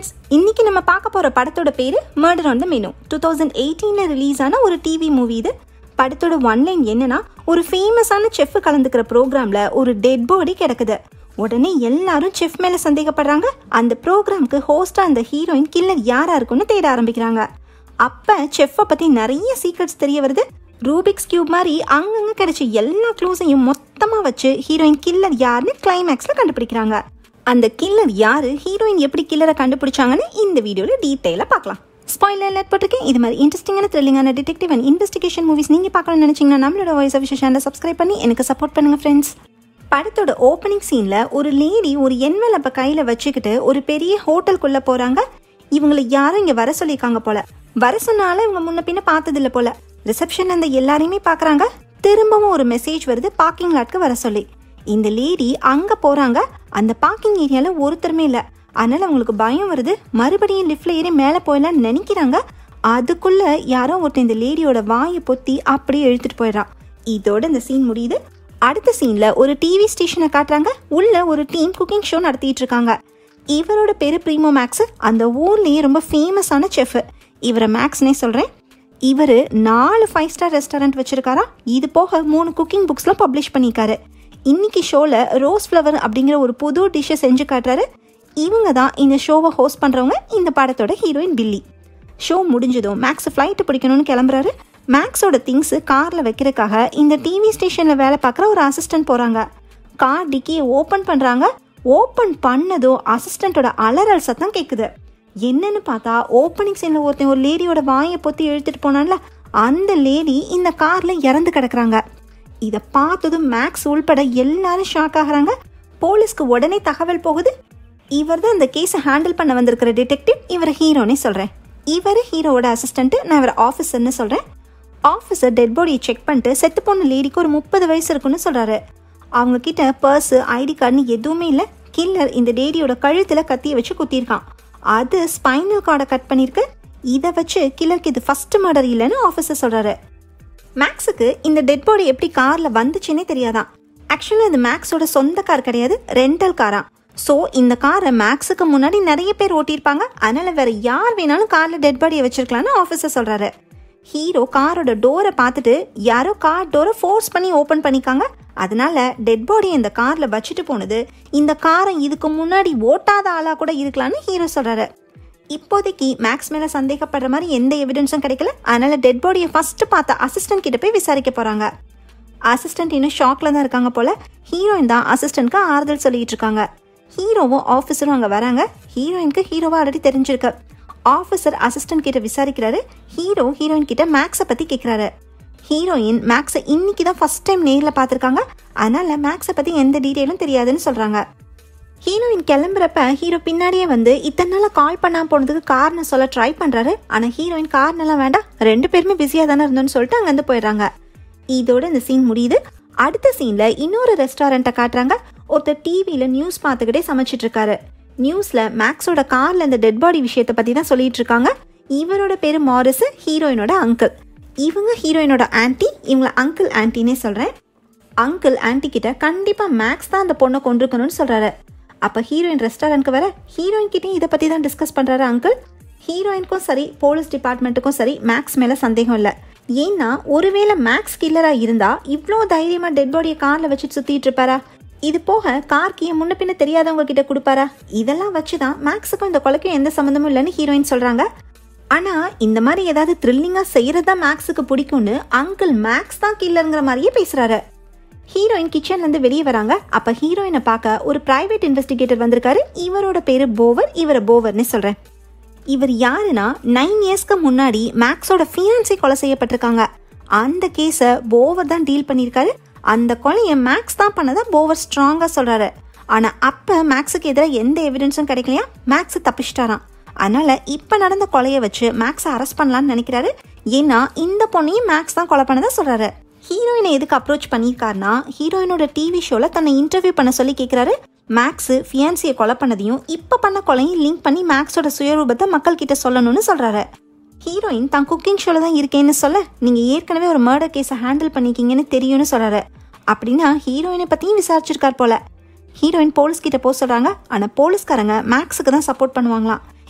friends இன்னைக்கு நம்ம பார்க்க போற படத்தோட பேரு murder on the menu two thousand எயிட்டீன்ல ரிலீஸ் ஆன ஒரு டிவி மூவி இது படத்தோட ஒன்லைன் என்னன்னா ஒரு ஃபேமஸான செஃப் கலந்துக்கிற ப்ரோக்ராம்ல ஒரு டெட் பாடி கிடக்குது உடனே எல்லாரும் செஃப் மேல சந்தேகப்படுறாங்க அந்த ப்ரோக்ராம்க்கு ஹோஸ்டா அந்த ஹீரோயின் கில்லர் யாரா இருக்கும்னு தேட ஆரம்பிக்கிறாங்க அப்ப செஃப்பை பத்தி நிறைய சீக்ரெட்ஸ் தெரிய வருது ரூபிக்ஸ் கியூப் மாதிரி அங்கங்க கிடைச்ச எல்லா க்ளூஸையும் மொத்தமா வச்சு ஹீரோயின் கில்லர் யாருன்னு கிளைமேக்ஸ்ல கண்டுபிடிக்கிறாங்க அந்த கில்லர் யாரு ஹீரோயின் எப்படி கில்லரை கண்டுபிடிச்சாங்கன்னு இந்த வீடியோல டீட்டெயிலாக பார்க்கலாம் ஸ்பாயிலர் அலர்ட் போட்டிருக்கேன் இது மாதிரி இன்ட்ரெஸ்டிங்கான த்ரில்லிங்கான டிடெக்டிவ் அண்ட் இன்வெஸ்டிகேஷன் மூவிஸ் நீங்க பார்க்கணும்னு நினைச்சீங்கன்னா நம்மளோட வாய்ஸ் ஆஃப் சேனலை சப்ஸ்கிரைப் பண்ணி எனக்கு சப்போர்ட் பண்ணுங்க ஃப்ரெண்ட்ஸ் படத்தோட ஓப்பனிங் சீன்ல ஒரு லேடி ஒரு என்வெலப்ப கையில வச்சுக்கிட்டு ஒரு பெரிய ஹோட்டலுக்குள்ள போறாங்க இவங்களை யாரும் இங்க வர சொல்லியிருக்காங்க போல வர சொன்னால இவங்க முன்ன பின்ன பார்த்ததில்ல போல ரிசப்ஷன்ல அந்த எல்லாரையுமே பாக்குறாங்க திரும்பவும் ஒரு மெசேஜ் வருது பார்க்கிங் லாட்க்கு வர சொல்லி இந்த லேடி அங்க போறாங்க அந்த பார்க்கிங் ஏரியால ஒருத்தருமே இல்ல அதனால அவங்களுக்கு பயம் வருது மறுபடியும் லிஃப்ட்ல ஏறி மேல போயிடலாம்னு நினைக்கிறாங்க அதுக்குள்ள யாரோ ஒருத்தன் இந்த லேடியோட வாயை பொத்தி அப்படியே இழுத்துட்டு போயிடுறான் இதோட இந்த சீன் முடியுது அடுத்த சீன்ல ஒரு டிவி ஸ்டேஷனை காட்டுறாங்க உள்ள ஒரு டீம் குக்கிங் ஷோ நடத்திட்டு இருக்காங்க இவரோட பேரு ப்ரீமோ மேக்ஸ் அந்த ஊர்லயே ரொம்ப ஃபேமஸான செஃப் இவரை மேக்ஸ்னே சொல்றேன் இவர் நாலு ஃபைவ் ஸ்டார் ரெஸ்டாரண்ட் வச்சிருக்காரா இது போக மூணு குக்கிங் புக்ஸ்லாம் பப்ளிஷ் பண்ணியிருக்காரு இன்னைக்கு ஷோவில் ரோஸ் ஃப்ளவர் அப்படிங்கிற ஒரு புது டிஷ்ஷை செஞ்சு காட்டுறாரு இவங்க தான் இந்த ஷோவை ஹோஸ்ட் பண்ணுறவங்க இந்த படத்தோட ஹீரோயின் பில்லி ஷோ முடிஞ்சதும் மேக்ஸ் ஃப்ளைட்டு பிடிக்கணும்னு கிளம்புறாரு மேக்ஸோட திங்ஸ் காரில் வைக்கிறதுக்காக இந்த டிவி ஸ்டேஷனில் வேலை பார்க்குற ஒரு அசிஸ்டன்ட் போகிறாங்க கார் டிக்கியை ஓப்பன் பண்ணுறாங்க ஓப்பன் பண்ணதும் அசிஸ்டண்ட்டோட அலறல் சத்தம் கேட்குது என்னன்னு பார்த்தா ஓப்பனிங் சீனில் ஒருத்தன் ஒரு லேடியோட வாயை பொத்தி இழுத்துட்டு போனான்ல அந்த லேடி இந்த காரில் இறந்து கிடக்குறாங்க இதை பார்த்ததும் மேக்ஸ் உள்பட எல்லாரும் ஷாக் ஆகுறாங்க போலீஸ்க்கு உடனே தகவல் போகுது இவர் தான் இந்த கேஸை ஹேண்டில் பண்ண வந்திருக்கிற டிடெக்டிவ் இவர் ஹீரோனே சொல்கிறேன் இவர் ஹீரோவோட அசிஸ்டன்ட் நான் இவர் ஆஃபீஸர்னு சொல்கிறேன் ஆஃபீஸர் டெட் பாடியை செக் பண்ணிட்டு செத்து போன லேடிக்கு ஒரு முப்பது வயசு இருக்குன்னு சொல்கிறாரு அவங்க கிட்ட பர்ஸு ஐடி கார்டுன்னு எதுவுமே இல்லை கில்லர் இந்த லேடியோட கழுத்தில் கத்தியை வச்சு குத்திருக்கான் அது ஸ்பைனல் கார்டை கட் பண்ணியிருக்கு இதை வச்சு கில்லருக்கு இது ஃபர்ஸ்ட் மர்டர் இல்லைன்னு ஆஃபீஸர் சொல்கிறாரு மேக்ஸுக்கு இந்த டெட் பாடி எப்படி காரில் வந்துச்சுன்னே தெரியாதான் ஆக்சுவலாக இது மேக்ஸோட சொந்த கார் கிடையாது ரெண்டல் காரா ஸோ இந்த காரை மேக்ஸுக்கு முன்னாடி நிறைய பேர் ஓட்டியிருப்பாங்க அதனால வேற யார் வேணாலும் காரில் டெட் பாடியை வச்சிருக்கலாம்னு ஆஃபீஸர் சொல்கிறாரு ஹீரோ காரோட டோரை பார்த்துட்டு யாரோ கார் டோரை ஃபோர்ஸ் பண்ணி ஓப்பன் பண்ணிக்காங்க அதனால டெட் பாடியை இந்த காரில் வச்சுட்டு போனது இந்த காரை இதுக்கு முன்னாடி ஓட்டாத ஆளாக கூட இருக்கலாம்னு ஹீரோ சொல்கிறாரு இப்போதைக்கு மேக்ஸ் மேல சந்தேகப்படுற மாதிரி எந்த எவிடன்ஸும் கிடைக்கல அதனால டெட் பாடியை ஃபர்ஸ்ட் பார்த்த அசிஸ்டன்ட் கிட்ட போய் விசாரிக்க போறாங்க அசிஸ்டன்ட் இன்னும் ஷாக்ல தான் இருக்காங்க போல ஹீரோயின் தான் அசிஸ்டன்ட்க்கு ஆறுதல் சொல்லிட்டு இருக்காங்க ஹீரோவும் ஆஃபீஸரும் அங்கே வராங்க ஹீரோயினுக்கு ஹீரோவா ஆல்ரெடி தெரிஞ்சிருக்கு ஆஃபீஸர் அசிஸ்டன்ட் கிட்ட விசாரிக்கிறாரு ஹீரோ ஹீரோயின் கிட்ட மேக்ஸை பத்தி கேட்குறாரு ஹீரோயின் மேக்ஸை இன்னைக்கு தான் ஃபர்ஸ்ட் டைம் நேரில் பார்த்துருக்காங்க அதனால மேக்ஸை பத்தி எந்த டீட்டெயிலும் தெரியாதுன்னு சொல்றாங்க ஹீரோயின் கிளம்புறப்ப ஹீரோ பின்னாடியே வந்து இத்தனை நாளாக கால் பண்ணாம போனதுக்கு காரணம் சொல்ல ட்ரை பண்றாரு ஆனா ஹீரோயின் காரணம்லாம் வேண்டாம் ரெண்டு பேருமே பிஸியா தானே இருந்தோம்னு சொல்லிட்டு அங்கேருந்து போயிடுறாங்க இதோட இந்த சீன் முடியுது அடுத்த சீன்ல இன்னொரு ரெஸ்டாரண்ட்டை காட்டுறாங்க ஒருத்தர் டிவியில நியூஸ் பார்த்துக்கிட்டே சமைச்சிட்டு இருக்காரு நியூஸ்ல மேக்ஸோட கார்ல இந்த டெட் பாடி விஷயத்தை பத்தி தான் சொல்லிட்டு இருக்காங்க இவரோட பேரு மாரிஸ் ஹீரோயினோட அங்கிள் இவங்க ஹீரோயினோட ஆன்ட்டி இவங்கள அங்கிள் ஆன்ட்டினே சொல்றேன் அங்கிள் ஆன்ட்டி கிட்ட கண்டிப்பா மேக்ஸ் தான் அந்த பொண்ணை கொண்டிருக்கணும்னு சொல்றாரு அப்ப ஹீரோயின் ரெஸ்டாரண்ட்க்கு வர ஹீரோயின் கிட்டயும் இதை பத்தி தான் டிஸ்கஸ் பண்றாரு அங்கிள் ஹீரோயினுக்கும் சரி போலீஸ் டிபார்ட்மெண்ட்டுக்கும் சரி மேக்ஸ் மேல சந்தேகம் இல்லை ஏன்னா ஒருவேளை மேக்ஸ் கில்லரா இருந்தா இவ்வளோ தைரியமா டெட் பாடியை கார்ல வச்சுட்டு சுத்திட்டு இருப்பாரா இது போக கார் கீயை முன்ன பின்ன தெரியாதவங்க கிட்ட கொடுப்பாரா இதெல்லாம் வச்சுதான் மேக்ஸுக்கும் இந்த கொலைக்கும் எந்த சம்மந்தமும் இல்லைன்னு ஹீரோயின் சொல்றாங்க ஆனா இந்த மாதிரி ஏதாவது த்ரில்லிங்கா செய்யறதா மேக்ஸுக்கு பிடிக்கும்னு அங்கிள் மேக்ஸ் தான் கில்லருங்கிற மாதிரியே பேசுறாரு ஹீரோயின் கிச்சன்ல இருந்து வெளியே வராங்க அப்ப ஹீரோயினை பார்க்க ஒரு பிரைவேட் இன்வெஸ்டிகேட்டர் வந்திருக்காரு இவரோட பேரு போவர் இவரை போவர்னு சொல்றேன் இவர் யாருன்னா நைன் இயர்ஸ்க்கு முன்னாடி மேக்ஸோட ஃபியான்சி கொலை செய்யப்பட்டிருக்காங்க அந்த கேஸை போவர் தான் டீல் பண்ணியிருக்காரு அந்த கொலையை மேக்ஸ் தான் பண்ணதா போவர் ஸ்ட்ராங்கா சொல்றாரு ஆனா அப்ப மேக்ஸுக்கு எதிராக எந்த எவிடன்ஸும் கிடைக்கலையா மேக்ஸ் தப்பிச்சிட்டாராம் அதனால இப்ப நடந்த கொலையை வச்சு மேக்ஸை அரெஸ்ட் பண்ணலாம்னு நினைக்கிறாரு ஏன்னா இந்த பொண்ணையும் மேக்ஸ் தான் கொலை பண்ணதா சொல்றாரு ஹீரோயினை எதுக்கு அப்ரோச் பண்ணியிருக்காருனா ஹீரோயினோட டிவி ஷோல தன்னை இன்டர்வியூ பண்ண சொல்லி கேட்குறாரு மேக்ஸ் ஃபியான்சியை கொலை பண்ணதையும் இப்போ பண்ண கொலையும் லிங்க் பண்ணி மேக்ஸோட சுயரூபத்தை மக்கள் கிட்ட சொல்லணும்னு சொல்றாரு ஹீரோயின் தான் குக்கிங் ஷோல தான் இருக்கேன்னு சொல்ல நீங்க ஏற்கனவே ஒரு மர்டர் கேஸை ஹேண்டில் பண்ணிக்கிங்கன்னு தெரியும்னு சொல்றாரு அப்படின்னா ஹீரோயினை பத்தியும் விசாரிச்சிருக்கார் போல ஹீரோயின் போலீஸ் கிட்ட போக சொல்றாங்க ஆனா போலீஸ்காரங்க மேக்ஸுக்கு தான் சப்போர்ட் பண்ணுவாங்களாம்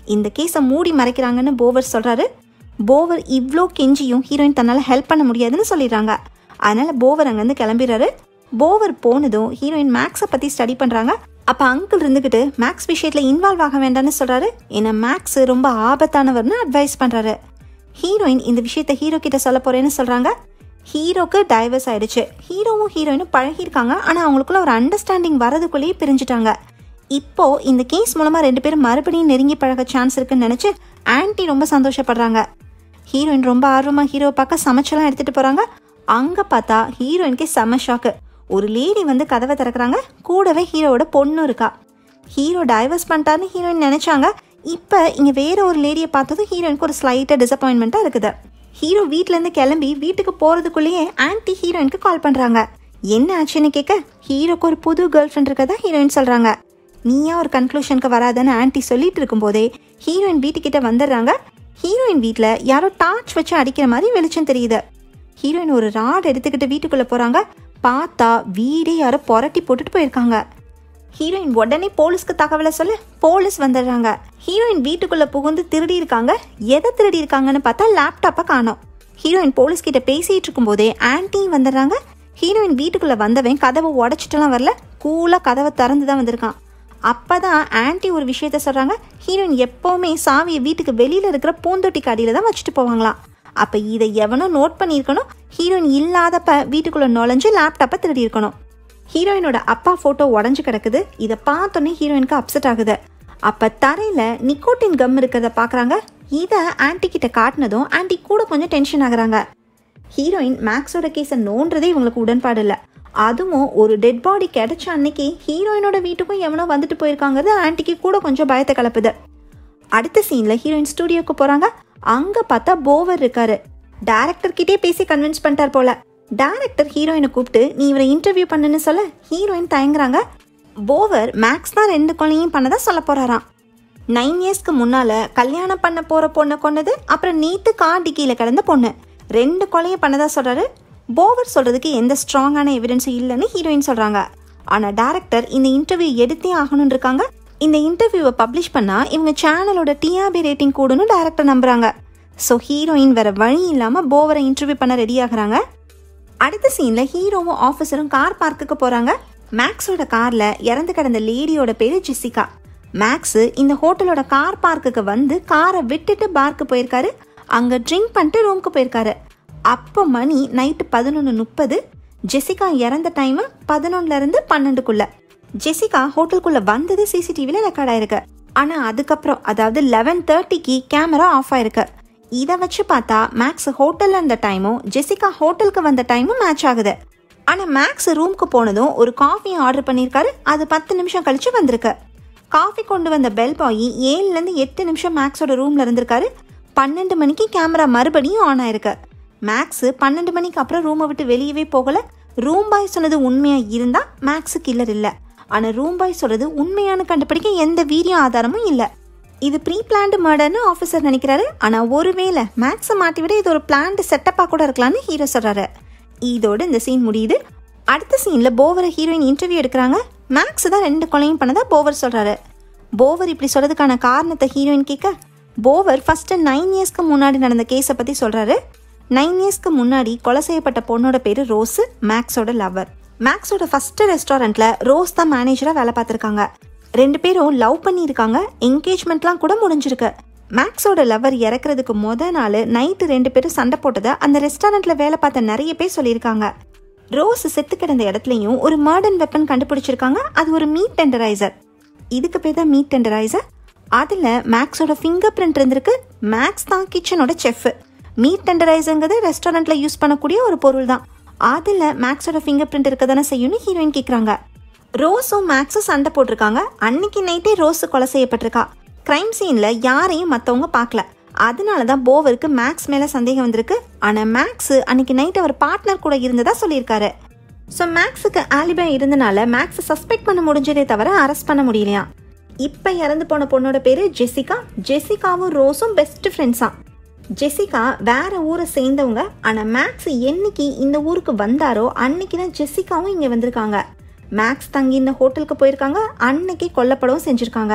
இந்த கேஸை மூடி மறைக்கிறாங்கன்னு போவர் சொல்கிறாரு போவர் இவ்வளோ கெஞ்சியும் ஹீரோயின் தன்னால் ஹெல்ப் பண்ண முடியாதுன்னு சொல்லிடுறாங்க அதனால் போவர் அங்கேருந்து கிளம்பிடுறாரு போவர் போனதும் ஹீரோயின் மேக்ஸை பற்றி ஸ்டடி பண்ணுறாங்க அப்போ அங்கிள் இருந்துக்கிட்டு மேக்ஸ் விஷயத்தில் இன்வால்வ் ஆக வேண்டாம்னு சொல்கிறாரு ஏன்னா மேக்ஸ் ரொம்ப ஆபத்தானவர்னு அட்வைஸ் பண்ணுறாரு ஹீரோயின் இந்த விஷயத்த ஹீரோ கிட்ட சொல்ல போறேன்னு சொல்றாங்க ஹீரோக்கு டைவர்ஸ் ஆயிடுச்சு ஹீரோவும் ஹீரோயினும் பழகியிருக்காங்க ஆனால் அவங்களுக்குள்ள ஒரு அண்டர்ஸ்டாண்டிங் வரதுக்குள்ளேயே பிரிஞ்சுட்டாங்க இப்போ இந்த கேஸ் மூலமா ரெண்டு பேரும் மறுபடியும் நெருங்கி பழக சான்ஸ் இருக்குன்னு நினைச்சு ஆன்ட்டி ரொம்ப சந்தோஷப்படுறாங்க ஹீரோயின் ரொம்ப ஆர்வமா ஹீரோவை பார்க்க சமைச்செல்லாம் எடுத்துட்டு போறாங்க அங்க பார்த்தா ஹீரோயினுக்கே செம ஷாக்கு ஒரு லேடி வந்து கதவை திறக்கறாங்க கூடவே ஹீரோவோட பொண்ணு இருக்கா ஹீரோ டைவர்ஸ் பண்ணிட்டாருன்னு ஹீரோயின் நினைச்சாங்க இப்போ இங்கே வேற ஒரு லேடியை பார்த்ததும் ஹீரோயினுக்கு ஒரு ஸ்லைட்டாக டிசப்பாயின்மெண்ட்டாக இருக்குது ஹீரோ வீட்டிலேருந்து கிளம்பி வீட்டுக்கு போகிறதுக்குள்ளேயே ஆன்ட்டி ஹீரோயினுக்கு கால் பண்ணுறாங்க என்ன ஆச்சுன்னு கேட்க ஹீரோக்கு ஒரு புது கேர்ள் ஃப்ரெண்ட் இருக்கதா ஹீரோயின் சொல்கிறாங்க நீயா ஒரு கன்க்ளூஷனுக்கு வராதுன்னு ஆன்ட்டி சொல்லிட்டு இருக்கும்போதே ஹீரோயின் வீட்டுக்கிட்ட வந்துடுறாங்க ஹீரோயின் வீட்டில் யாரோ டார்ச் வச்சு அடிக்கிற மாதிரி வெளிச்சம் தெரியுது ஹீரோயின் ஒரு ராட் எடுத்துக்கிட்டு வீட்டுக்குள்ளே போகிறாங்க பார்த்தா வீடே யாரோ புரட்டி போட்டுட்டு போயிருக்காங்க ஹீரோயின் உடனே போலீஸ்க்கு தகவலை சொல்ல போலீஸ் வந்துடுறாங்க ஹீரோயின் வீட்டுக்குள்ள புகுந்து திருடி இருக்காங்க எதை திருடி இருக்காங்கன்னு பார்த்தா லேப்டாப்பை காணோம் ஹீரோயின் போலீஸ் கிட்ட பேசிட்டு இருக்கும்போதே ஆன்ட்டியும் வந்துடுறாங்க ஹீரோயின் வீட்டுக்குள்ள வந்தவன் கதவை உடச்சிட்டுலாம் வரல கூலா கதவை திறந்து தான் வந்திருக்கான் அப்பதான் ஆன்ட்டி ஒரு விஷயத்த சொல்றாங்க ஹீரோயின் எப்பவுமே சாவியை வீட்டுக்கு வெளியில இருக்கிற பூந்தொட்டிக்கு அடியில தான் வச்சுட்டு போவாங்களாம் அப்ப இதை எவனோ நோட் பண்ணியிருக்கணும் ஹீரோயின் இல்லாதப்ப வீட்டுக்குள்ள நுழைஞ்சு லேப்டாப்பை திருடி இருக்கணும் ஹீரோயினோட அப்பா போட்டோ உடஞ்சு கிடக்குது இதை பார்த்தோன்னே ஹீரோயினுக்கு அப்செட் ஆகுது அப்ப தரையில நிக்கோட்டின் கம் இருக்கிறத பாக்குறாங்க இதை ஆன்ட்டி கிட்ட காட்டினதும் ஆன்ட்டி கூட கொஞ்சம் டென்ஷன் ஆகுறாங்க ஹீரோயின் மேக்ஸோட கேஸை நோன்றதே இவங்களுக்கு உடன்பாடு இல்லை அதுவும் ஒரு டெட் பாடி கிடைச்ச அன்னைக்கு ஹீரோயினோட வீட்டுக்கும் எவனோ வந்துட்டு போயிருக்காங்கிறது ஆன்ட்டிக்கு கூட கொஞ்சம் பயத்தை கலப்புது அடுத்த சீன்ல ஹீரோயின் ஸ்டுடியோக்கு போறாங்க அங்க பார்த்தா போவர் இருக்காரு டேரக்டர் கிட்டே பேசி கன்வின்ஸ் பண்ணிட்டார் போல டேரக்டர் ஹீரோயினை கூப்பிட்டு நீ இவரை இன்டர்வியூ பண்ணுன்னு சொல்ல ஹீரோயின் தயங்குறாங்க போவர் மேக்ஸ் தான் ரெண்டு கொலையும் பண்ணதா சொல்ல போறாராம் நைன் இயர்ஸ்க்கு முன்னால கல்யாணம் பண்ண போற பொண்ணை கொன்னது அப்புறம் நேத்து கார் டிக்கியில கிடந்த பொண்ணு ரெண்டு கொலையை பண்ணதா சொல்றாரு போவர் சொல்றதுக்கு எந்த ஸ்ட்ராங்கான எவிடன்ஸும் இல்லைன்னு ஹீரோயின் சொல்றாங்க ஆனா டேரக்டர் இந்த இன்டர்வியூ எடுத்தே ஆகணும்னு இருக்காங்க இந்த இன்டர்வியூவை பப்ளிஷ் பண்ணா இவங்க சேனலோட டிஆர்பி ரேட்டிங் கூடுன்னு டேரக்டர் நம்புறாங்க ஸோ ஹீரோயின் வேற வழி இல்லாம போவரை இன்டர்வியூ பண்ண ரெடி ஆகுறாங்க அடுத்த சீன்ல ஹீரோவும் ஆஃபீஸரும் கார் பார்க்குக்கு போறாங்க மேக்ஸோட கார்ல இறந்து கிடந்த லேடியோட பேரு ஜெசிகா மேக்ஸ் இந்த ஹோட்டலோட கார் பார்க்குக்கு வந்து காரை விட்டுட்டு பார்க்கு போயிருக்காரு அங்க ட்ரிங்க் பண்ணிட்டு ரூமுக்கு போயிருக்காரு அப்போ மணி நைட்டு பதினொன்று முப்பது ஜெசிகா இறந்த டைம் பதினொன்னுல இருந்து பன்னெண்டுக்குள்ள ஜெசிகா ஹோட்டலுக்குள்ள வந்தது சிசிடிவில ரெக்கார்ட் ஆயிருக்கு ஆனா அதுக்கப்புறம் அதாவது லெவன் தேர்ட்டிக்கு கேமரா ஆஃப் ஆயிருக்கு இதை வச்சு பார்த்தா மேக்ஸ் ஹோட்டல்ல இருந்த டைமும் ஜெசிகா ஹோட்டலுக்கு வந்த டைமும் மேட்ச் ஆகுது ஆனா மேக்ஸ் ரூமுக்கு போனதும் ஒரு காஃபி ஆர்டர் பண்ணியிருக்காரு அது பத்து நிமிஷம் கழிச்சு வந்திருக்கு காஃபி கொண்டு வந்த பெல் பாய் ஏழுல இருந்து எட்டு நிமிஷம் மேக்ஸோட ரூம்ல இருந்திருக்காரு பன்னெண்டு மணிக்கு கேமரா மறுபடியும் ஆன் ஆயிருக்கு மேக்ஸ் பன்னெண்டு மணிக்கு அப்புறம் ரூமை விட்டு வெளியவே போகல ரூம் பாய் சொன்னது உண்மையா இருந்தா மேக்ஸ் கில்லர் இல்ல ஆனா ரூம் பாய் சொல்றது உண்மையான கண்டுபிடிக்க எந்த வீடியோ ஆதாரமும் இல்ல இது ப்ரீ பிளான்டு மர்டர்னு ஆஃபீஸர் நினைக்கிறாரு ஆனா ஒருவேளை மேக்ஸை மாட்டி விட இது ஒரு பிளான்டு செட்டப்பா கூட இருக்கலாம்னு ஹீரோ சொல்றாரு இதோட இந்த சீன் முடியுது அடுத்த சீன்ல போவரை ஹீரோயின் இன்டர்வியூ எடுக்கிறாங்க மேக்ஸ் தான் ரெண்டு கொலையும் பண்ணதா போவர் சொல்றாரு போவர் இப்படி சொல்றதுக்கான காரணத்தை ஹீரோயின் கேட்க போவர் ஃபர்ஸ்ட் நைன் இயர்ஸ்க்கு முன்னாடி நடந்த கேஸை பத்தி சொல்றாரு நைன் இயர்ஸ்க்கு முன்னாடி கொலை செய்யப்பட்ட பொண்ணோட பேரு ரோஸ் மேக்ஸோட லவர் மேக்ஸோட ஃபர்ஸ்ட் ரெஸ்டாரண்ட்ல ரோஸ் தான் மேனேஜரா வேலை பார்த்துருக்காங்க ரெண்டு பேரும் லவ் பண்ணியிருக்காங்க என்கேஜ்மெண்ட்லாம் கூட முடிஞ்சிருக்கு மேக்ஸோட லவர் இறக்குறதுக்கு முத நாள் நைட்டு ரெண்டு பேரும் சண்டை போட்டதை அந்த ரெஸ்டாரண்ட்ல வேலை பார்த்த நிறைய பேர் சொல்லியிருக்காங்க ரோஸ் செத்து கிடந்த இடத்துலையும் ஒரு மாடர்ன் வெப்பன் கண்டுபிடிச்சிருக்காங்க அது ஒரு மீட் டெண்டரைசர் இதுக்கு பேர் தான் மீட் டெண்டரைசர் அதில் மேக்ஸோட ஃபிங்கர் பிரிண்ட் இருந்திருக்கு மேக்ஸ் தான் கிச்சனோட செஃப் மீட் டெண்டரைசருங்கிறது ரெஸ்டாரண்ட்ல யூஸ் பண்ணக்கூடிய ஒரு பொருள் தான் அதில் மேக்ஸோட ஃபிங்கர் பிரிண்ட் இருக்க தானே செய்யும்னு ஹீரோயின் கேட்குறாங்க ரோஸும் மேக்ஸும் சண்டை போட்டிருக்காங்க அன்னைக்கு நைட்டே ரோஸ் கொலை செய்யப்பட்டிருக்கா கிரைம் சீன்ல யாரையும் மற்றவங்க பார்க்கல அதனால தான் போவருக்கு மேக்ஸ் மேல சந்தேகம் வந்திருக்கு ஆனா மேக்ஸ் அன்னைக்கு நைட் அவர் பார்ட்னர் கூட இருந்ததா சொல்லியிருக்காரு ஸோ மேக்ஸுக்கு ஆலிபா இருந்தனால மேக்ஸ் சஸ்பெக்ட் பண்ண முடிஞ்சதே தவிர அரெஸ்ட் பண்ண முடியலையா இப்போ இறந்து போன பொண்ணோட பேரு ஜெசிகா ஜெசிகாவும் ரோஸும் பெஸ்ட் ஃப்ரெண்ட்ஸா ஜெசிகா வேற ஊரை சேர்ந்தவங்க ஆனா மேக்ஸ் என்னைக்கு இந்த ஊருக்கு வந்தாரோ அன்னைக்கு தான் ஜெசிகாவும் இங்க வந்திருக்காங்க மேக்ஸ் தங்கி இந்த ஹோட்டலுக்கு போயிருக்காங்க அன்னைக்கு கொல்லப்படவும் செஞ்சிருக்காங்க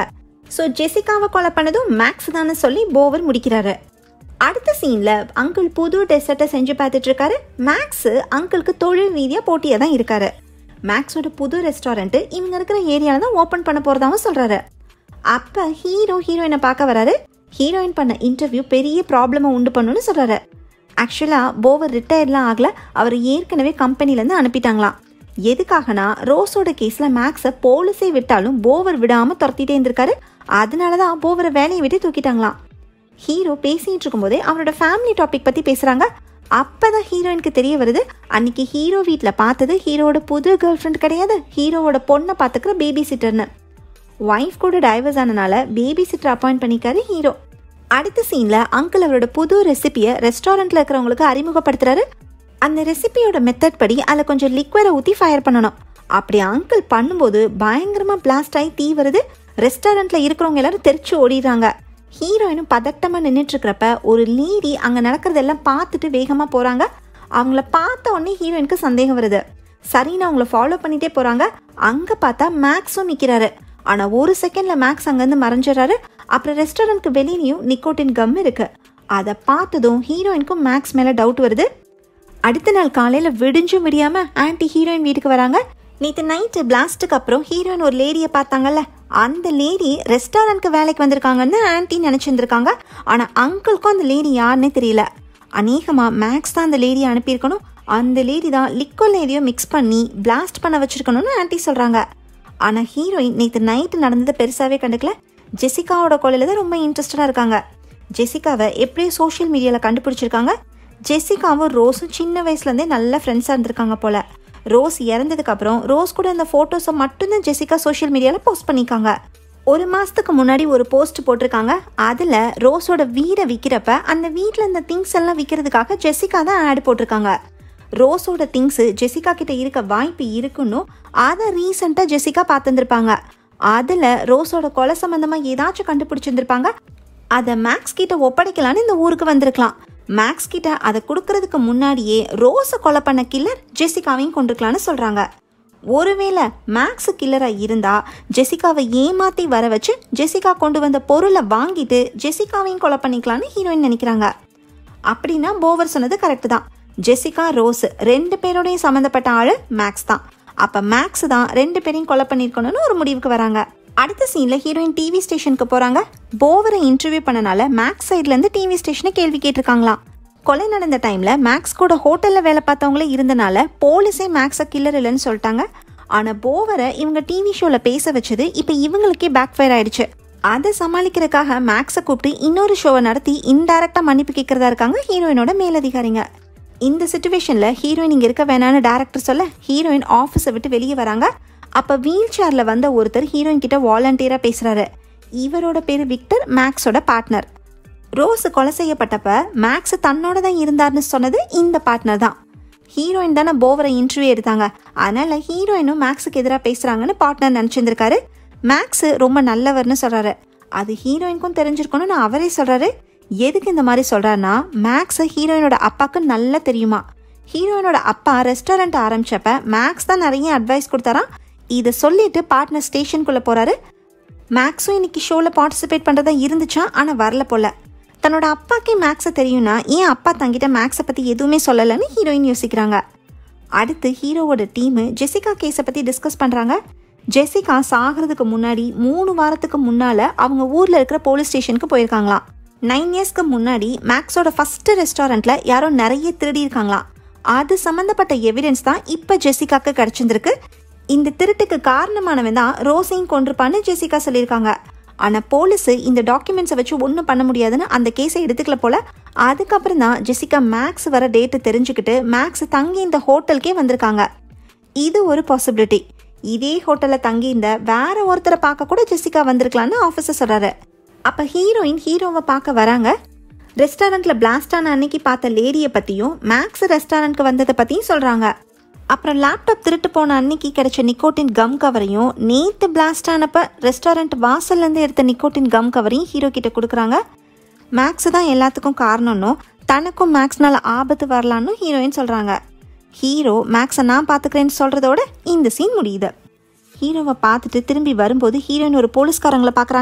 ஸோ ஜெசிகாவை கொலை பண்ணதும் மேக்ஸ் தானே சொல்லி போவர் முடிக்கிறாரு அடுத்த சீன்ல அங்கிள் புது டெசர்ட்டை செஞ்சு பார்த்துட்டு இருக்காரு மேக்ஸ் அங்கிளுக்கு தொழில் ரீதியாக போட்டியாக தான் இருக்காரு மேக்ஸோட புது ரெஸ்டாரண்ட் இவங்க இருக்கிற ஏரியாவில் தான் ஓப்பன் பண்ண போறதாவும் சொல்றாரு அப்ப ஹீரோ ஹீரோயினை பார்க்க வராரு ஹீரோயின் பண்ண இன்டர்வியூ பெரிய ப்ராப்ளமை உண்டு பண்ணுன்னு சொல்றாரு ஆக்சுவலா போவர் ரிட்டையர்லாம் ஆகல அவர் ஏற்கனவே கம்பெனிலேருந்து அனுப்பிட்டாங்களாம் எதுக்காகனா ரோஸோட கேஸ்ல மேக்ஸை போலீஸே விட்டாலும் போவர் விடாம துரத்திட்டே இருந்திருக்காரு அதனால தான் போவரை வேலையை விட்டு தூக்கிட்டாங்களாம் ஹீரோ பேசிட்டு இருக்கும்போதே அவரோட ஃபேமிலி டாபிக் பத்தி பேசுறாங்க அப்பதான் ஹீரோயினுக்கு தெரிய வருது அன்னைக்கு ஹீரோ வீட்டில் பார்த்தது ஹீரோவோட புது கேர்ள் ஃப்ரெண்ட் கிடையாது ஹீரோவோட பொண்ணை பார்த்துக்கிற பேபி சிட்டர்னு ஒய்ஃப் கூட டைவர்ஸ் ஆனனால பேபி சிட்டர் அப்பாயிண்ட் பண்ணிக்காரு ஹீரோ அடுத்த சீன்ல அங்கிள் அவரோட புது ரெசிபியை ரெஸ்டாரண்ட்ல இருக்கிறவங்களுக்கு அறிமுகப்படுத்துறாரு அந்த ரெசிபியோட மெத்தட் படி அதில் கொஞ்சம் லிக்விடை ஊற்றி ஃபயர் பண்ணணும் அப்படி அங்கிள் பண்ணும்போது பயங்கரமா பிளாஸ்ட் ஆகி தீ வருது ரெஸ்டாரண்ட்ல இருக்கிறவங்க எல்லாரும் தெரிச்சு ஓடிடுறாங்க ஹீரோயினும் பதட்டமா நின்றுட்டு இருக்கிறப்ப ஒரு லேடி அங்க நடக்கிறதெல்லாம் பார்த்துட்டு வேகமா போறாங்க அவங்கள பார்த்த உடனே ஹீரோயினுக்கு சந்தேகம் வருது சரின்னு அவங்கள ஃபாலோ பண்ணிட்டே போறாங்க அங்க பார்த்தா மேக்ஸும் நிக்கிறாரு ஆனா ஒரு செகண்ட்ல மேக்ஸ் அங்கிருந்து மறைஞ்சிடறாரு அப்புறம் ரெஸ்டாரண்ட்க்கு வெளியிலயும் நிக்கோட்டின் கம் இருக்கு அதை பார்த்ததும் ஹீரோயினுக்கும் மேக்ஸ் மேல டவுட் வருது அடுத்த நாள் காலையில விடிஞ்சும் விடியாம ஆன்ட்டி ஹீரோயின் வீட்டுக்கு வராங்க நேற்று நைட்டு பிளாஸ்ட்டுக்கு அப்புறம் ஹீரோயின் ஒரு லேடியை பார்த்தாங்கல்ல அந்த லேடி ரெஸ்டாரண்ட்க்கு வேலைக்கு வந்திருக்காங்கன்னு ஆன்ட்டி நினைச்சிருந்திருக்காங்க ஆனா அங்கிளுக்கும் அந்த லேடி யாருன்னே தெரியல அநேகமா மேக்ஸ் தான் அந்த லேடியை அனுப்பியிருக்கணும் அந்த லேடி தான் லிக்வல் ஏரியோ மிக்ஸ் பண்ணி பிளாஸ்ட் பண்ண வச்சிருக்கணும்னு ஆன்ட்டி சொல்றாங்க ஆனா ஹீரோயின் நேற்று நைட்டு நடந்ததை பெருசாவே கண்டுக்கல ஜெசிகாவோட கொலையில தான் ரொம்ப இன்ட்ரெஸ்டடா இருக்காங்க ஜெசிகாவை எப்படியும் சோஷியல் மீடியாவில் கண்டுபிடிச்சிருக்காங்க ஜெசிகாவும் ரோஸும் சின்ன வயசுலேருந்தே நல்ல ஃப்ரெண்ட்ஸாக இருந்திருக்காங்க போல ரோஸ் இறந்ததுக்கு அப்புறம் ரோஸ் கூட அந்த ஃபோட்டோஸை மட்டும்தான் ஜெசிகா சோஷியல் மீடியாவில் போஸ்ட் பண்ணிக்காங்க ஒரு மாதத்துக்கு முன்னாடி ஒரு போஸ்ட் போட்டிருக்காங்க அதில் ரோஸோட வீடை விற்கிறப்ப அந்த வீட்டில் இந்த திங்ஸ் எல்லாம் விற்கிறதுக்காக ஜெசிகா தான் ஆட் போட்டிருக்காங்க ரோஸோட திங்ஸ் ஜெசிகா கிட்ட இருக்க வாய்ப்பு இருக்குன்னு அதை ரீசெண்டாக ஜெசிகா பார்த்துருந்துருப்பாங்க அதில் ரோஸோட கொலை சம்மந்தமாக ஏதாச்சும் கண்டுபிடிச்சிருந்துருப்பாங்க அதை மேக்ஸ் கிட்ட ஒப்படைக்கலான்னு இந்த ஊருக்கு வந்திருக்கலாம் மேக்ஸ் கிட்ட அதை கொடுக்கறதுக்கு முன்னாடியே ரோஸை கொலை பண்ண கில்லர் ஜெசிகாவையும் கொண்டிருக்கலான்னு சொல்றாங்க ஒருவேளை மேக்ஸ் கில்லரா இருந்தா ஜெசிகாவை ஏமாத்தி வர வச்சு ஜெசிகா கொண்டு வந்த பொருளை வாங்கிட்டு ஜெசிகாவையும் கொலை பண்ணிக்கலான்னு ஹீரோயின் நினைக்கிறாங்க அப்படின்னா போவர் சொன்னது கரெக்ட் தான் ஜெசிகா ரோஸ் ரெண்டு பேரோடையும் சம்மந்தப்பட்ட ஆளு மேக்ஸ் தான் அப்ப மேக்ஸ் தான் ரெண்டு பேரையும் கொலை பண்ணிருக்கணும்னு ஒரு முடிவுக்கு வராங்க அடுத்த சீன்ல ஹீரோயின் டிவி ஸ்டேஷனுக்கு போறாங்க போவரை இன்டர்வியூ பண்ணனால மேக்ஸ் சைட்ல இருந்து டிவி ஸ்டேஷனை கேள்வி கேட்டிருக்காங்களாம் கொலை நடந்த டைம்ல மேக்ஸ் கூட ஹோட்டல்ல வேலை பார்த்தவங்களே இருந்தனால போலீஸே மேக்ஸை கில்லர் இல்லைன்னு சொல்லிட்டாங்க ஆனா போவரை இவங்க டிவி ஷோல பேச வச்சது இப்ப இவங்களுக்கே பேக் ஃபயர் ஆயிடுச்சு அதை சமாளிக்கிறதுக்காக மேக்ஸை கூப்பிட்டு இன்னொரு ஷோவை நடத்தி இன்டைரக்டா மன்னிப்பு கேட்கறதா இருக்காங்க ஹீரோயினோட மேலதிகாரிங்க இந்த சுச்சுவேஷன்ல ஹீரோயின் இங்க இருக்க வேணான்னு டேரக்டர் சொல்ல ஹீரோயின் ஆஃபீஸை விட்டு வெளியே வராங்க அப்ப வீல் சேர்ல வந்த ஒருத்தர் ஹீரோயின் கிட்ட வாலண்டியரா பேசுறாரு இவரோட பேரு விக்டர் மேக்ஸோட பார்ட்னர் ரோஸ் கொலை செய்யப்பட்டப்ப மேக்ஸ் தன்னோட தான் இருந்தார்னு சொன்னது இந்த பார்ட்னர் தான் ஹீரோயின் தானே போவரை இன்டர்வியூ எடுத்தாங்க அதனால ஹீரோயினும் மேக்ஸுக்கு எதிராக பேசுறாங்கன்னு பார்ட்னர் நினைச்சிருந்திருக்காரு மேக்ஸ் ரொம்ப நல்லவர்னு சொல்றாரு அது ஹீரோயினுக்கும் தெரிஞ்சிருக்கணும்னு அவரே சொல்றாரு எதுக்கு இந்த மாதிரி சொல்றாருன்னா மேக்ஸ் ஹீரோயினோட அப்பாவுக்கு நல்லா தெரியுமா ஹீரோயினோட அப்பா ரெஸ்டாரண்ட் ஆரம்பிச்சப்ப மேக்ஸ் தான் நிறைய அட்வைஸ் கொடுத்தாராம் இதை சொல்லிட்டு பார்ட்னர் ஸ்டேஷனுக்குள்ள போறாரு மேக்ஸும் இன்னைக்கு ஷோவில் பார்ட்டிசிபேட் பண்ணுறதா இருந்துச்சா ஆனால் வரல போல தன்னோட அப்பாக்கே மேக்ஸை தெரியும்னா ஏன் அப்பா தங்கிட்ட மேக்ஸை பற்றி எதுவுமே சொல்லலைன்னு ஹீரோயின் யோசிக்கிறாங்க அடுத்து ஹீரோவோட டீமு ஜெசிகா கேஸை பற்றி டிஸ்கஸ் பண்ணுறாங்க ஜெசிகா சாகிறதுக்கு முன்னாடி மூணு வாரத்துக்கு முன்னால் அவங்க ஊரில் இருக்கிற போலீஸ் ஸ்டேஷனுக்கு போயிருக்காங்களாம் நைன் இயர்ஸ்க்கு முன்னாடி மேக்ஸோட ஃபர்ஸ்ட் ரெஸ்டாரண்ட்ல யாரோ நிறைய திருடி இருக்காங்களாம் அது சம்மந்தப்பட்ட எவிடன்ஸ் தான் இப்போ ஜெசிகாக்கு கிடைச்சிருந்திருக்கு இந்த திருட்டுக்கு காரணமானவன் தான் ரோஸையும் கொண்டிருப்பான்னு ஜெசிகா சொல்லியிருக்காங்க ஆனால் போலீஸ் இந்த டாக்குமெண்ட்ஸை வச்சு ஒன்றும் பண்ண முடியாதுன்னு அந்த கேஸை எடுத்துக்கல போல அதுக்கப்புறம் தான் ஜெசிகா மேக்ஸ் வர டேட்டு தெரிஞ்சுக்கிட்டு மேக்ஸ் தங்கி இந்த ஹோட்டலுக்கே வந்திருக்காங்க இது ஒரு பாசிபிலிட்டி இதே ஹோட்டலில் தங்கி இந்த வேற ஒருத்தரை பார்க்க கூட ஜெசிகா வந்திருக்கலான்னு ஆஃபீஸர் சொல்றாரு அப்போ ஹீரோயின் ஹீரோவை பார்க்க வராங்க ரெஸ்டாரண்ட்ல பிளாஸ்ட் ஆன அன்னைக்கு பார்த்த லேடியை பற்றியும் மேக்ஸ் ரெஸ்டாரண்ட்க்கு வந்ததை பற்றியும் சொல்கிறாங்க அப்புறம் லேப்டாப் திருட்டு போன அன்னைக்கு கிடைச்ச நிக்கோட்டின் கம் கவரையும் நேத்து பிளாஸ்ட் ஆனப்ப ரெஸ்டாரண்ட் வாசல்ல இருந்து எடுத்த நிக்கோட்டின் கம் கவரையும் ஹீரோ கிட்ட கொடுக்குறாங்க மேக்ஸ் தான் எல்லாத்துக்கும் காரணம்னும் தனக்கும் மேக்ஸ்னால ஆபத்து வரலான்னு ஹீரோயின் சொல்றாங்க ஹீரோ மேக்ஸை நான் பார்த்துக்கிறேன்னு சொல்றதோட இந்த சீன் முடியுது ஹீரோவை பார்த்துட்டு திரும்பி வரும்போது ஹீரோயின் ஒரு போலீஸ்காரங்களை பார்க்குறாங்க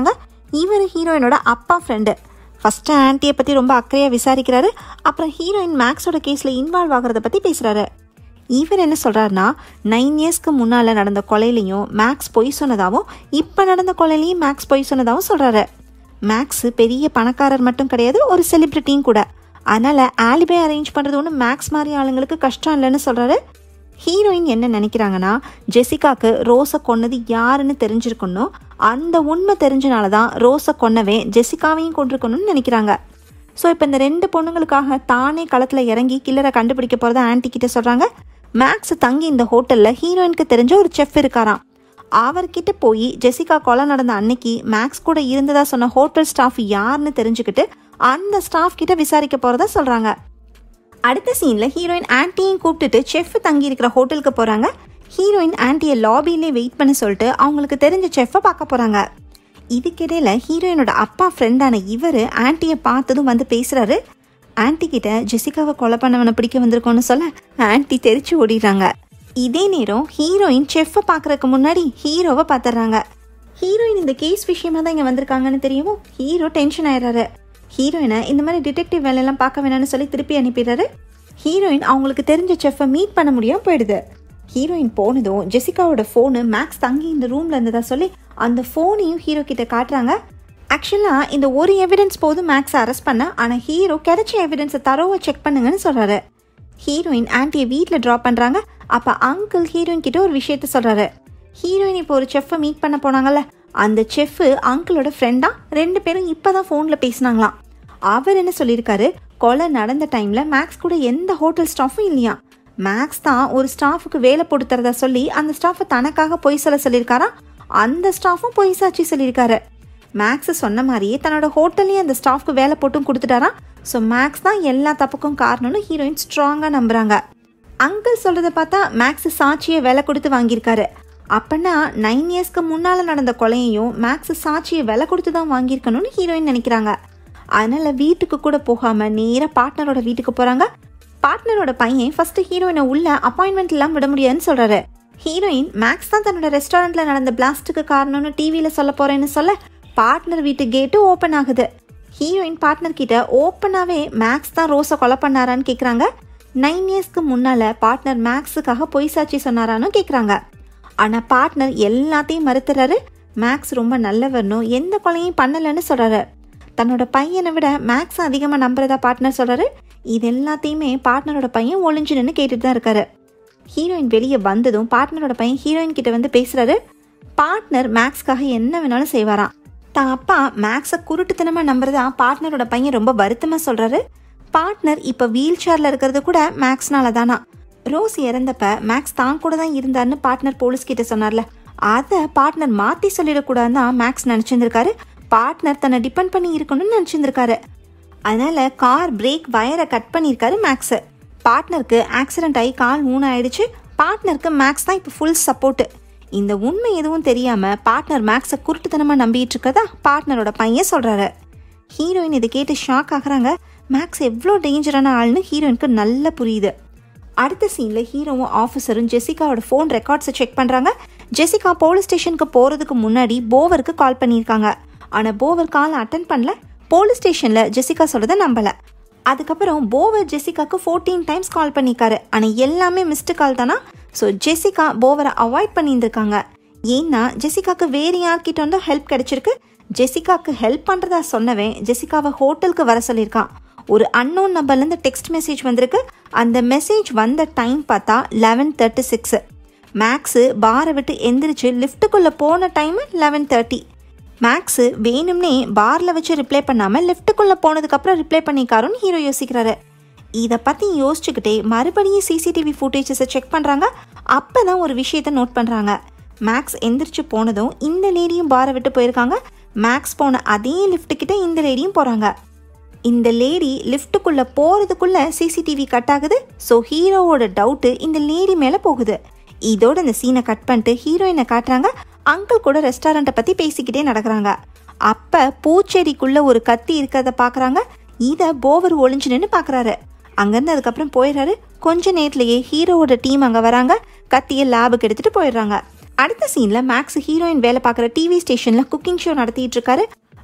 இவர் ஹீரோயினோட அப்பா ஃப்ரெண்டு ஃபஸ்ட்டு ஆன்ட்டியை பற்றி ரொம்ப அக்கறையாக விசாரிக்கிறாரு அப்புறம் ஹீரோயின் மேக்ஸோட கேஸில் இன்வால்வ் ஆகிறத பற்றி பேசுகிறாரு இவர் என்ன சொல்கிறாருன்னா நைன் இயர்ஸ்க்கு முன்னால் நடந்த கொலையிலையும் மேக்ஸ் பொய் சொன்னதாகவும் இப்போ நடந்த கொலையிலையும் மேக்ஸ் பொய் சொன்னதாகவும் சொல்கிறாரு மேக்ஸ் பெரிய பணக்காரர் மட்டும் கிடையாது ஒரு செலிப்ரிட்டியும் கூட அதனால் ஆலிபே அரேஞ்ச் பண்ணுறது ஒன்றும் மேக்ஸ் மாதிரி ஆளுங்களுக்கு கஷ்டம் இல்லைன்னு சொல்கிறாரு ஹீரோயின் என்ன நினைக்கிறாங்கன்னா ஜெசிகாக்கு ரோஸை கொன்னது யாருன்னு தெரிஞ்சிருக்கணும் அந்த உண்மை தெரிஞ்சனால தான் ரோஸை கொன்னவே ஜெசிகாவையும் கொண்டிருக்கணும்னு நினைக்கிறாங்க ஸோ இப்போ இந்த ரெண்டு பொண்ணுங்களுக்காக தானே களத்தில் இறங்கி கில்லரை கண்டுபிடிக்க போகிறத ஆன்ட்டி கிட்ட சொல்கிறாங்க மேக்ஸ் தங்கி இந்த ஹோட்டலில் ஹீரோயினுக்கு தெரிஞ்ச ஒரு செஃப் இருக்காராம் அவர்கிட்ட போய் ஜெசிகா கொலை நடந்த அன்னைக்கு மேக்ஸ் கூட இருந்ததா சொன்ன ஹோட்டல் ஸ்டாஃப் யாருன்னு தெரிஞ்சுக்கிட்டு அந்த ஸ்டாஃப் கிட்ட விசாரிக்க போகிறதா சொல்கிறாங்க அடுத்த சீனில் ஹீரோயின் ஆன்ட்டியும் கூப்பிட்டுட்டு செஃப் தங்கி இருக்கிற ஹோட்டலுக்கு போகிறாங்க ஹீரோயின் ஆன்ட்டியை லாபியிலே வெயிட் பண்ண சொல்லிட்டு அவங்களுக்கு தெரிஞ்ச செஃப்பை பார்க்க போகிறாங்க இதுக்கிடையில் ஹீரோயினோட அப்பா ஃப்ரெண்டான இவர் ஆன்ட்டியை பார்த்ததும் வந்து பேசுகிறாரு ஆன்ட்டி கிட்ட ஜெசிகாவை கொலை பண்ணவனை பிடிக்க வந்திருக்கோன்னு சொல்ல ஆன்ட்டி தெரிச்சு ஓடிடுறாங்க இதே நேரம் ஹீரோயின் செஃப்பை பார்க்கறதுக்கு முன்னாடி ஹீரோவை பார்த்துடுறாங்க ஹீரோயின் இந்த கேஸ் விஷயமா தான் இங்கே வந்திருக்காங்கன்னு தெரியவும் ஹீரோ டென்ஷன் ஆயிடுறாரு ஹீரோயினை இந்த மாதிரி டிடெக்டிவ் வேலையெல்லாம் பார்க்க வேணாம்னு சொல்லி திருப்பி அனுப்பிடுறாரு ஹீரோயின் அவங்களுக்கு தெரிஞ்ச செஃப்பை மீட் பண்ண முடியாம போயிடுது ஹீரோயின் போனதும் ஜெசிகாவோட ஃபோனு மேக்ஸ் தங்கி இந்த ரூமில் இருந்ததா சொல்லி அந்த ஃபோனையும் ஹீரோ கிட்ட காட்டுறாங்க ஆக்சுவலாக இந்த ஒரு எவிடன்ஸ் போதும் மேக்ஸை அரெஸ்ட் பண்ண ஆனால் ஹீரோ கிடைச்ச எவிடன்ஸை தரோவை செக் பண்ணுங்கன்னு சொல்கிறாரு ஹீரோயின் ஆன்ட்டியை வீட்டில் ட்ராப் பண்ணுறாங்க அப்போ அங்கிள் ஹீரோயின் கிட்ட ஒரு விஷயத்த சொல்கிறாரு ஹீரோயின் இப்போ ஒரு செஃப்பை மீட் பண்ண போனாங்கல்ல அந்த செஃப்பு அங்கிளோட ஃப்ரெண்டா ரெண்டு பேரும் இப்போ தான் ஃபோனில் பேசினாங்களாம் அவர் என்ன சொல்லியிருக்காரு கொலை நடந்த டைமில் மேக்ஸ் கூட எந்த ஹோட்டல் ஸ்டாஃபும் இல்லையா மேக்ஸ் தான் ஒரு ஸ்டாஃபுக்கு வேலை போட்டு தரதா சொல்லி அந்த ஸ்டாஃபை தனக்காக பொய் சொல்ல சொல்லியிருக்காரா அந்த ஸ்டாஃபும் பொய் சாட்சி சொல்லியிருக்காரு மேக்ஸ் சொன்ன மாதிரியே தன்னோட ஹோட்டல்லையும் அந்த ஸ்டாஃப்க்கு வேலை போட்டும் கொடுத்துட்டாராம் ஸோ மேக்ஸ் தான் எல்லா தப்புக்கும் காரணம்னு ஹீரோயின் ஸ்ட்ராங்காக நம்புறாங்க அங்கிள் சொல்றத பார்த்தா மேக்ஸ் சாட்சியை விலை கொடுத்து வாங்கியிருக்காரு அப்பனா நைன் இயர்ஸ்க்கு முன்னால் நடந்த கொலையையும் மேக்ஸ் சாட்சியை விலை கொடுத்து தான் வாங்கியிருக்கணும்னு ஹீரோயின் நினைக்கிறாங்க அதனால வீட்டுக்கு கூட போகாம நேராக பார்ட்னரோட வீட்டுக்கு போறாங்க பார்ட்னரோட பையன் ஃபர்ஸ்ட் ஹீரோயினை உள்ள அப்பாயின்மெண்ட் இல்லாமல் விட முடியாதுன்னு சொல்றாரு ஹீரோயின் மேக்ஸ் தான் தன்னோட ரெஸ்டாரண்ட்ல நடந்த பிளாஸ்டுக்கு காரணம்னு டிவியில சொல்ல போறேன்னு சொல்ல பார்ட்னர் வீட்டு கேட்டு ஓப்பன் ஆகுது ஹீரோயின் பார்ட்னர் கிட்ட ஓப்பனாவே மேக்ஸ் தான் ரோஸை கொலை பண்ணாரான்னு கேட்குறாங்க நைன் இயர்ஸ்க்கு முன்னால பார்ட்னர் மேக்ஸுக்காக பொய் சாட்சி சொன்னாரான்னு கேட்குறாங்க ஆனால் பார்ட்னர் எல்லாத்தையும் மறுத்துறாரு மேக்ஸ் ரொம்ப நல்லவர்னும் எந்த கொலையும் பண்ணலைன்னு சொல்றாரு தன்னோட பையனை விட மேக்ஸ் அதிகமாக நம்புறதா பார்ட்னர் சொல்றாரு இது எல்லாத்தையுமே பார்ட்னரோட பையன் ஒளிஞ்சு நின்று கேட்டுட்டு தான் இருக்காரு ஹீரோயின் வெளியே வந்ததும் பார்ட்னரோட பையன் ஹீரோயின் கிட்ட வந்து பேசுறாரு பார்ட்னர் மேக்ஸ்க்காக என்ன வேணாலும் செய்வாராம் தான் அப்பா மேக்ஸை குருட்டுத்தனமாக நம்புறதா பார்ட்னரோட பையன் ரொம்ப வருத்தமாக சொல்றாரு பார்ட்னர் இப்போ வீல் சேரில் இருக்கிறது கூட மேக்ஸ்னால தானா ரோஸ் இறந்தப்ப மேக்ஸ் தான் கூட தான் இருந்தாருன்னு பார்ட்னர் போலீஸ் கிட்ட சொன்னார்ல அதை பார்ட்னர் மாற்றி சொல்லிடக்கூடாதுன்னு தான் மேக்ஸ் நினச்சிருந்திருக்காரு பார்ட்னர் தன்னை டிபெண்ட் பண்ணி இருக்கணும்னு நினச்சிருந்திருக்காரு அதனால கார் பிரேக் வயரை கட் பண்ணியிருக்காரு மேக்ஸு பார்ட்னருக்கு ஆக்சிடென்ட் ஆகி கால் மூணு ஆயிடுச்சு பார்ட்னருக்கு மேக்ஸ் தான் இப்போ ஃபுல் சப்போர்ட்டு இந்த உண்மை எதுவும் தெரியாம பார்ட்னர் மேக்ஸை குருட்டுத்தனமாக நம்பிட்டு இருக்கதா பார்ட்னரோட பையன் சொல்றாரு ஹீரோயின் இதை கேட்டு ஷாக் ஆகுறாங்க மேக்ஸ் எவ்வளோ டேஞ்சரான ஆள்னு ஹீரோயினுக்கு நல்லா புரியுது அடுத்த சீனில் ஹீரோவும் ஆஃபீஸரும் ஜெசிகாவோட ஃபோன் ரெக்கார்ட்ஸை செக் பண்ணுறாங்க ஜெசிகா போலீஸ் ஸ்டேஷனுக்கு போகிறதுக்கு முன்னாடி போவருக்கு கால் பண்ணியிருக்காங்க ஆனால் போவர் கால் அட்டன் பண்ணல போலீஸ் ஸ்டேஷனில் ஜெசிகா சொல்கிறத நம்பலை அதுக்கப்புறம் போவர் ஜெசிகாக்கு ஃபோர்டீன் டைம்ஸ் கால் பண்ணியிருக்காரு ஆனால் எல்லாமே மிஸ்டு கால் தானா ஸோ ஜெசிகா போவரை அவாய்ட் பண்ணியிருந்திருக்காங்க ஏன்னா ஜெசிகாக்கு வேறு யார்கிட்ட இருந்தோ ஹெல்ப் கிடைச்சிருக்கு ஜெசிகாக்கு ஹெல்ப் பண்ணுறதா சொன்னவன் ஜெசிகாவை ஹோட்டலுக்கு வர சொல்லியிருக்கான் ஒரு அன்னோன் நம்பர்லேருந்து டெக்ஸ்ட் மெசேஜ் வந்திருக்கு அந்த மெசேஜ் வந்த டைம் பார்த்தா லெவன் தேர்ட்டி சிக்ஸு மேக்ஸு பாரை விட்டு எந்திரிச்சு லிஃப்ட்டுக்குள்ளே போன டைமு லெவன் தேர்ட்டி மேக்ஸு வேணும்னே பாரில் வச்சு ரிப்ளை பண்ணாமல் லிஃப்ட்டுக்குள்ளே போனதுக்கப்புறம் ரிப்ளை பண்ணிக்காருன்னு ஹீரோ யோசிக்கிறாரு இதை பற்றி யோசிச்சுக்கிட்டே மறுபடியும் சிசிடிவி ஃபுட்டேஜஸை செக் பண்ணுறாங்க அப்போ தான் ஒரு விஷயத்தை நோட் பண்ணுறாங்க மேக்ஸ் எந்திரிச்சு போனதும் இந்த லேடியும் பாரை விட்டு போயிருக்காங்க மேக்ஸ் போன அதே லிஃப்ட்டுக்கிட்ட இந்த லேடியும் போகிறாங்க இந்த லேடி லிஃப்ட்டுக்குள்ளே போகிறதுக்குள்ளே சிசிடிவி கட் ஆகுது ஸோ ஹீரோவோட டவுட்டு இந்த லேடி மேலே போகுது இதோட இந்த சீனை கட் பண்ணிட்டு ஹீரோயினை காட்டுறாங்க அங்கிள் கூட ரெஸ்டாரண்ட்டை பற்றி பேசிக்கிட்டே நடக்கிறாங்க அப்போ பூச்செடிக்குள்ளே ஒரு கத்தி இருக்கிறத பார்க்குறாங்க இதை போவர் ஒளிஞ்சு நின்று பார்க்குறாரு அங்கேருந்து அதுக்கப்புறம் போயிடுறாரு கொஞ்ச நேரத்துலையே ஹீரோவோட டீம் அங்கே வராங்க கத்தியை லேபுக்கு எடுத்துகிட்டு போயிடுறாங்க அடுத்த சீனில் மேக்ஸ் ஹீரோயின் வேலை பார்க்குற டிவி ஸ்டேஷனில் குக்கிங் ஷோ நடத்திட்டு இருக்காரு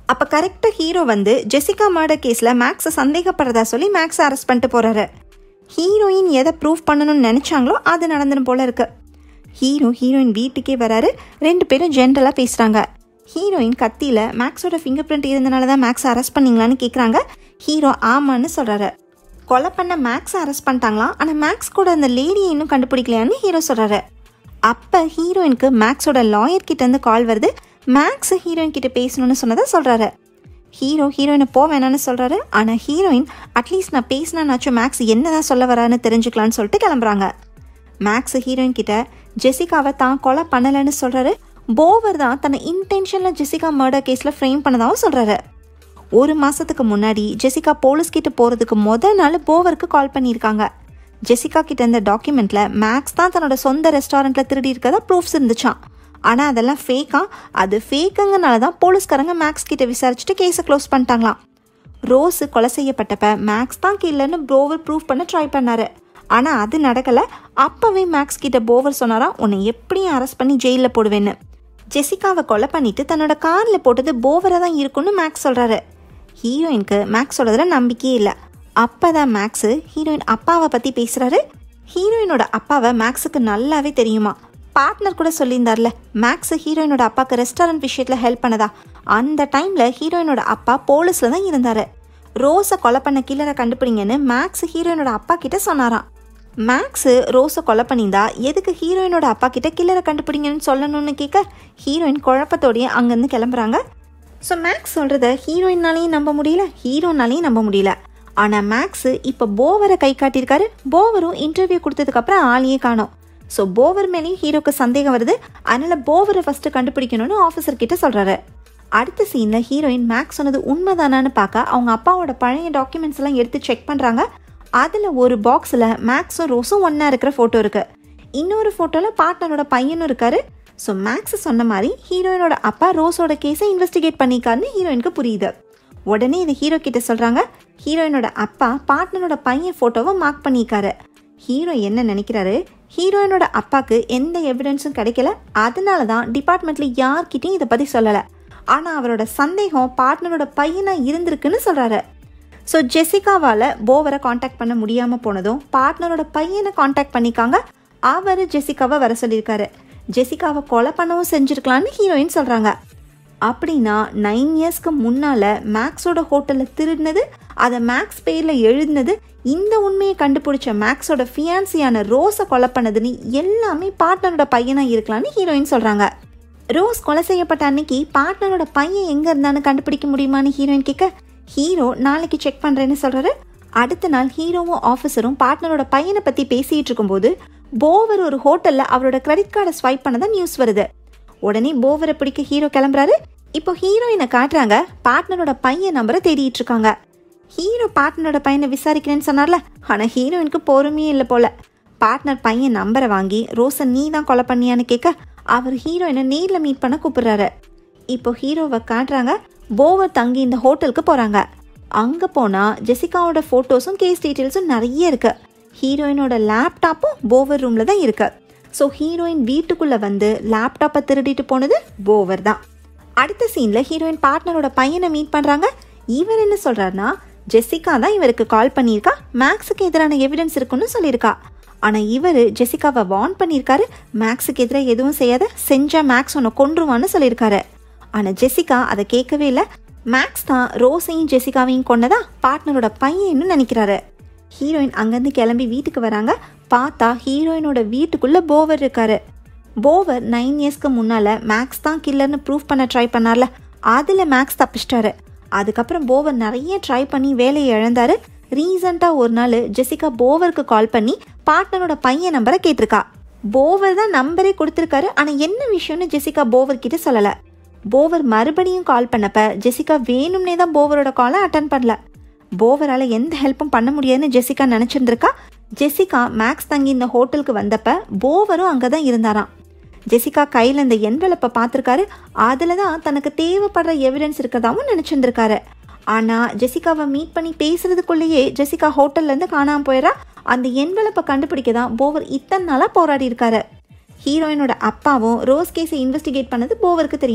அப்போ கரெக்டாக ஹீரோ வந்து ஜெசிகா மர்டர் கேஸில் மேக்ஸை சந்தேகப்படுறதா சொல்லி மேக்ஸை அரெஸ்ட் பண்ணிட்டு போகிறாரு ஹீரோயின் எதை ப்ரூவ் பண்ணணும்னு நினச்சாங்களோ அது நடந்துடும் போல இருக்கு ஹீரோ ஹீரோயின் வீட்டுக்கே வராரு ரெண்டு பேரும் ஜென்ரலாக பேசுகிறாங்க ஹீரோயின் கத்தியில் மேக்ஸோட ஃபிங்கர் பிரிண்ட் இருந்தனால தான் மேக்ஸ் அரெஸ்ட் பண்ணீங்களான்னு கேட்குறாங்க ஹீரோ ஆமான்னு சொல்கிறாரு கொலை பண்ண மேக்ஸை அரெஸ்ட் பண்ணிட்டாங்களாம் ஆனால் மேக்ஸ் கூட அந்த லேடியை இன்னும் கண்டுபிடிக்கலையான்னு ஹீரோ சொல்கிறாரு அப்போ ஹீரோயினுக்கு மேக்ஸோட லாயர் கிட்ட இருந்து கால் வருது மேக்ஸ் ஹீரோயின் கிட்ட பேசணும்னு சொன்னதை சொல்கிறாரு ஹீரோ ஹீரோயினை போ வேணாம்னு சொல்கிறாரு ஆனால் ஹீரோயின் அட்லீஸ்ட் நான் பேசினாச்சும் மேக்ஸ் என்னதான் சொல்ல வரான்னு தெரிஞ்சுக்கலான்னு சொல்லிட்டு கிளம்புறாங்க மேக்ஸ் ஹீரோயின் கிட்ட ஜெசிகாவை தான் கொலை பண்ணலைன்னு சொல்கிறாரு போவர் தான் தன்னை இன்டென்ஷனில் ஜெசிகா மர்டர் கேஸில் ஃப்ரேம் பண்ணதாகவும் சொல்கிறாரு ஒரு மாதத்துக்கு முன்னாடி ஜெசிகா போலீஸ் கிட்ட போகிறதுக்கு முத நாள் போவருக்கு கால் பண்ணியிருக்காங்க ஜெசிகா கிட்ட இருந்த டாக்குமெண்ட்ல மேக்ஸ் தான் தன்னோட சொந்த ரெஸ்டாரண்ட்ல திருடி இருக்கதா ப்ரூஃப்ஸ் இருந்துச்சான் ஆனால் அதெல்லாம் ஃபேக்கா அது ஃபேக்குங்கனால தான் போலீஸ்காரங்க மேக்ஸ் கிட்ட விசாரிச்சுட்டு கேஸை க்ளோஸ் பண்ணிட்டாங்களாம் ரோஸ் கொலை செய்யப்பட்டப்ப மேக்ஸ் தான் இல்லைன்னு போவர் ப்ரூவ் பண்ண ட்ரை பண்ணாரு ஆனால் அது நடக்கலை அப்போவே மேக்ஸ் கிட்ட போவர் சொன்னாராம் உன்னை எப்படியும் அரெஸ்ட் பண்ணி ஜெயிலில் போடுவேன்னு ஜெசிகாவை கொலை பண்ணிட்டு தன்னோட காரில் போட்டது போவராக தான் இருக்கும்னு மேக்ஸ் சொல்கிறாரு ஹீரோயினுக்கு மேக்ஸ் சொல்கிறதுல நம்பிக்கையே இல்லை அப்போ தான் மேக்ஸு ஹீரோயின் அப்பாவை பற்றி பேசுகிறாரு ஹீரோயினோட அப்பாவை மேக்ஸுக்கு நல்லாவே தெரியுமா பார்ட்னர் கூட சொல்லியிருந்தார்ல மேக்ஸ் ஹீரோயினோட அப்பாவுக்கு ரெஸ்டாரண்ட் விஷயத்தில் ஹெல்ப் பண்ணதா அந்த டைமில் ஹீரோயினோட அப்பா போலீஸில் தான் இருந்தார் ரோஸை கொலை பண்ண கில்லரை கண்டுபிடிங்கன்னு மேக்ஸ் ஹீரோயினோட அப்பா கிட்ட சொன்னாராம் மேக்ஸு ரோஸை கொலை பண்ணியிருந்தா எதுக்கு ஹீரோயினோட அப்பா கிட்ட கில்லரை கண்டுபிடிங்கன்னு சொல்லணும்னு கேட்க ஹீரோயின் குழப்பத்தோடயே அங்கேருந்து கிளம்புறாங்க ஸோ மேக்ஸ் சொல்கிறத ஹீரோயின்னாலையும் நம்ப முடியல ஹீரோனாலையும் நம்ப முடியல ஆனால் மேக்ஸு இப்போ போவரை கை காட்டியிருக்காரு போவரும் இன்டர்வியூ கொடுத்ததுக்கப்புறம் ஆளையே காணோம் ஸோ போவர் மேலேயும் ஹீரோக்கு சந்தேகம் வருது அதனால் போவரை ஃபஸ்ட்டு கண்டுபிடிக்கணும்னு ஆஃபீஸர் கிட்ட சொல்கிறாரு அடுத்த சீனில் ஹீரோயின் மேக்ஸ் சொன்னது உண்மைதானான்னு பார்க்க அவங்க அப்பாவோட பழைய டாக்குமெண்ட்ஸ் எல்லாம் எடுத்து செக் பண்ணுறாங்க அதில் ஒரு பாக்ஸில் மேக்ஸும் ரோஸும் ஒன்றா இருக்கிற ஃபோட்டோ இருக்குது இன்னொரு ஃபோட்டோவில் பார்ட்னரோட பையனும் இருக்காரு ஸோ மேக்ஸ் சொன்ன மாதிரி ஹீரோயினோட அப்பா ரோஸோட கேஸை இன்வெஸ்டிகேட் பண்ணிக்காருன்னு ஹீரோயினுக்கு புரியுது உடனே இதை ஹீரோ கிட்ட சொல்கிறாங்க ஹீரோயினோட அப்பா பார்ட்னரோட பையன் ஃபோட்டோவை மார்க் பண்ணியிருக்காரு ஹீரோ என்ன நினைக்கிறாரு ஹீரோயினோட அப்பாவுக்கு எந்த எவிடன்ஸும் கிடைக்கல அதனால தான் டிபார்ட்மெண்ட்டில் யார்கிட்டையும் இதை பற்றி சொல்லலை ஆனால் அவரோட சந்தேகம் பார்ட்னரோட பையனாக இருந்திருக்குன்னு சொல்கிறாரு ஸோ ஜெசிகாவால் போவரை காண்டாக்ட் பண்ண முடியாமல் போனதும் பார்ட்னரோட பையனை காண்டாக்ட் பண்ணிக்காங்க அவர் ஜெசிகாவை வர சொல்லியிருக்காரு ஜெசிகாவை கொலை பண்ணவும் செஞ்சுருக்கலான்னு ஹீரோயின் சொல்கிறாங்க அப்படின்னா நைன் இயர்ஸ்க்கு முன்னால் மேக்ஸோட ஹோட்டலில் திருடினது அதை மேக்ஸ் பேரில் எழுதினது இந்த உண்மையை கண்டுபிடிச்ச மேக்ஸோட ஃபியான்சியான ரோஸை கொலை பண்ணதுன்னு எல்லாமே பார்ட்னரோட பையனாக இருக்கலாம்னு ஹீரோயின் சொல்கிறாங்க ரோஸ் கொலை செய்யப்பட்ட அன்னைக்கு பார்ட்னரோட பையன் எங்கே இருந்தான்னு கண்டுபிடிக்க முடியுமான்னு ஹீரோயின் கேட்க ஹீரோ நாளைக்கு செக் பண்ணுறேன்னு சொல்கிறாரு அடுத்த நாள் ஹீரோவும் ஆஃபீஸரும் பார்ட்னரோட பையனை பற்றி பேசிகிட்டு இருக்கும்போது போவர் ஒரு ஹோட்டலில் அவரோட கிரெடிட் கார்டை ஸ்வைப் பண்ணதான் நியூஸ் வருது உடனே போவரை பிடிக்க ஹீரோ கிளம்புறாரு இப்போ ஹீரோயினை காட்டுறாங்க பார்ட்னரோட பையன் நம்பரை தேடிட்டு இருக்காங்க ஹீரோ பார்ட்னரோட பையனை விசாரிக்கிறேன்னு சொன்னார்ல ஆனால் ஹீரோயினுக்கு பொறுமையே இல்லை போல பார்ட்னர் பையன் நம்பரை வாங்கி ரோஸை நீ தான் கொலை பண்ணியான்னு கேட்க அவர் ஹீரோயினை நேரில் மீட் பண்ண கூப்பிடுறாரு இப்போ ஹீரோவை காட்டுறாங்க போவர் தங்கி இந்த ஹோட்டலுக்கு போகிறாங்க அங்கே போனால் ஜெசிகாவோட ஃபோட்டோஸும் கேஸ் டீட்டெயில்ஸும் நிறைய இருக்கு ஹீரோயினோட லேப்டாப்பும் போவர் ரூமில் தான் இருக்கு ஸோ ஹீரோயின் வீட்டுக்குள்ளே வந்து லேப்டாப்பை திருடிட்டு போனது போவர் தான் அடுத்த சீனில் ஹீரோயின் பார்ட்னரோட பையனை மீட் பண்ணுறாங்க இவர் என்ன சொல்கிறாருன்னா ஜெசிகா தான் இவருக்கு கால் பண்ணியிருக்கா மேக்ஸுக்கு எதிரான எவிடன்ஸ் இருக்குன்னு சொல்லியிருக்கா ஆனால் இவர் ஜெசிகாவை வார்ன் பண்ணியிருக்காரு மேக்ஸுக்கு எதிராக எதுவும் செய்யாத செஞ்சால் மேக்ஸ் உன்னை கொன்றுவான்னு சொல்லியிருக்காரு ஆனால் ஜெசிகா அதை கேட்கவே இல்லை மேக்ஸ் தான் ரோஸையும் ஜெசிகாவையும் கொன்னதா பார்ட்னரோட பையன்னு நினைக்கிறாரு ஹீரோயின் அங்கேருந்து கிளம்பி வீட்டுக்கு வராங்க பார்த்தா ஹீரோயினோட வீட்டுக்குள்ளே போவர் இருக்காரு போவர் நைன் இயர்ஸ்க்கு முன்னால் மேக்ஸ் தான் கில்லர்னு ப்ரூவ் பண்ண ட்ரை பண்ணார்ல அதில் மேக்ஸ் தப்பிச்சிட்டாரு அதுக்கப்புறம் போவர் நிறைய ட்ரை பண்ணி வேலையை இழந்தாரு ரீசண்டாக ஒரு நாள் ஜெசிகா போவருக்கு கால் பண்ணி பார்ட்னரோட பையன் நம்பரை கேட்டிருக்கா போவர் தான் நம்பரே கொடுத்துருக்காரு ஆனால் என்ன விஷயம்னு ஜெசிகா போவர் கிட்ட சொல்லலை போவர் மறுபடியும் கால் பண்ணப்ப ஜெசிகா வேணும்னே தான் போவரோட காலை அட்டன் பண்ணல போவரால் எந்த ஹெல்ப்பும் பண்ண முடியாதுன்னு ஜெசிகா நினச்சிருந்துருக்கா ஜெசிகா மேக்ஸ் தங்கி இந்த ஹோட்டலுக்கு வந்தப்ப போவரும் அங்கே தான் இருந்தாராம் ஜெசிகா கையில் இந்த என்வெலப்பை பார்த்துருக்காரு அதில் தான் தனக்கு தேவைப்படுற எவிடன்ஸ் இருக்கிறதாவும் நினச்சிருந்துருக்காரு ஆனால் ஜெசிகாவை மீட் பண்ணி பேசுறதுக்குள்ளேயே ஜெசிகா ஹோட்டல்லேருந்து காணாமல் போயிடறா அந்த என்வெலப்பை கண்டுபிடிக்க தான் போவர் இத்தனை நாளாக போராடி இருக்காரு ஹீரோயினோட அப்பாவும் ரோஸ் கேஸை இன்வெஸ்டிகேட் பண்ணது போவருக்கு தெரியும்